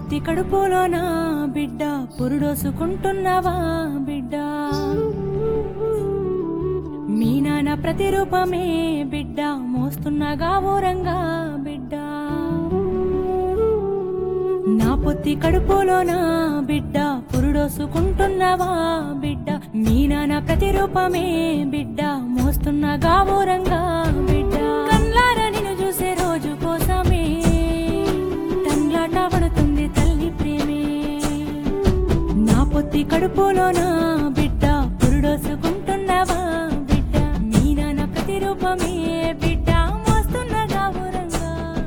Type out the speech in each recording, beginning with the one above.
పొత్తి కడుపులోన బిడ్డ పురుడోసుకుంటున్నావా బిడ్డ మీ నాన్న ప్రతిరూపమే బిడ్డ మోస్తున్నగా ఊరంగా బిడ్డ నా పొత్తి కడుపులోన బిడ్డ పురుడోసుకుంటున్నావా బిడ్డ మీ నాన్న ప్రతిరూపమే బిడ్డ మోస్తున్నగా ఊరంగా బిడ్డ కన్లారా నిన్ను చూసే రోజు కోసమే తండ్లాట పడుతుంది తల్లి ప్రేమే నా పొత్తి కడుపులోన బిడ్డ పురుడోసుకుంటున్నావా బిడ్డ మీ నాన్న ప్రతిరూపమే బిడ్డ మోస్తున్నగా ఊరంగా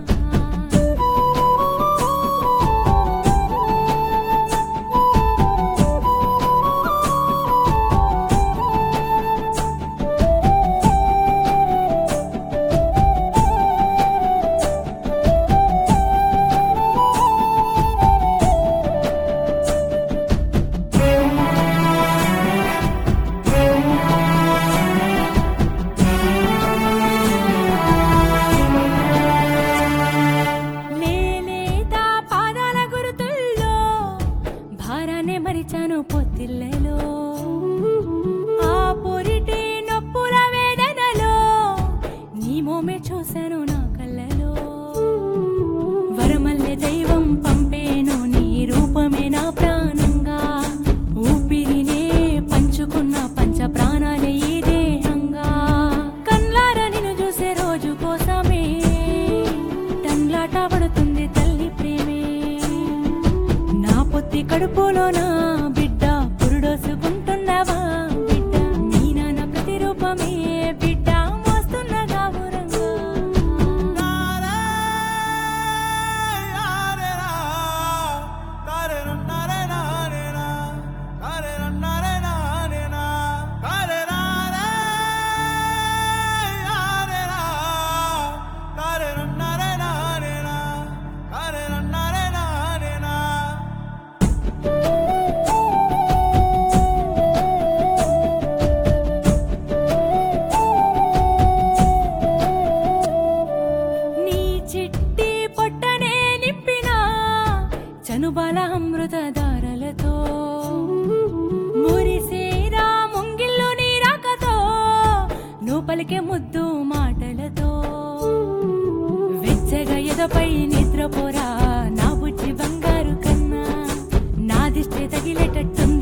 లేలేదా పాదాల గురుతుల్లో భారాన్ని మరిచాను పొత్తిళ్ళలో ఆ పొరిటి నొప్పుల వేదనలో నీ మోమే చూశాను నా కళ్ళలో వరమల్లె దైవం పంపేను నీ రూపమే నా ప్రాణంగా ఊపిరినే పంచుకున్న పంచ ప్రాణాలే ఈ దేహంగా కన్లార నిన్ను చూసే రోజు కోసమే టంగ్లాట పడుతుంది తల్లి ప్రేమే నా పొత్తి కడుపులోన బిడ్డ పురుడోసుకుంటున్నావా బిడ్డ మీ నాన్న ప్రతిరూపమే బిడ్డ మోస్తున్నగా ఊరంగా నీ చిట్టి పొట్టనే నింపిన చనుబాల అమృత దారలతో మురిసేరా ముంగిళ్ళు నీ రాకతో నువ్వు పలికే ముద్దు మాటలతో వెచ్చగా ఎదపై నిద్రపోరా నా బుజ్జి బంగారు కన్నా నా దిష్టి తగిలేటట్టుంది